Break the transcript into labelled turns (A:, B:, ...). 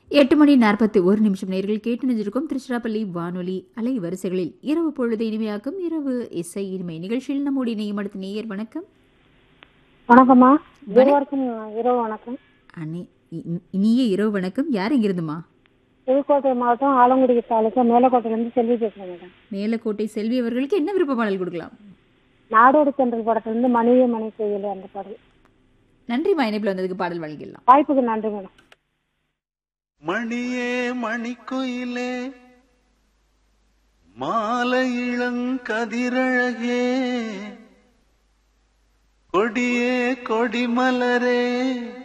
A: எட்டு மணி நாற்பத்தி ஒரு நிமிஷம் நேர்கள் கேட்டு நினைஞ்சிருக்கும் திருச்சிராப்பள்ளி வானொலி அலை வரிசைகளில் இரவு பொழுது இனிமையாக்கும் இரவு இசை இனிமை நிகழ்ச்சியில் நம்முடைய நேயம் அடுத்த நேயர் வணக்கம்
B: வணக்கம்மா இருவருக்கும் இரவு வணக்கம்
A: அண்ணே இ- இ- இனிய இரவு வணக்கம் யார் இங்கிருந்துமா
B: புதுக்கோட்டை மாவட்டம் ஆலங்குடி தாலுக்கா மேலக்கோட்டையிலேருந்து செல்வி பேசுகிறேன் மேடம்
A: மேலக்கோட்டை செல்வி அவர்களுக்கு என்ன விருப்ப பாடல் கொடுக்கலாம்
B: நாடோடி தென்றல் படத்துலேருந்து மணியே மணி கோயில் அந்த பாடல்
A: நன்றிமா இணைப்பில் வந்ததுக்கு பாடல் வழங்கிடலாம்
B: வாய்ப்புக்கு நன்றி மேடம்
C: மணியே மணிக்குயிலே மாலை இளங்கதிரழகே கொடியே கொடிமலரே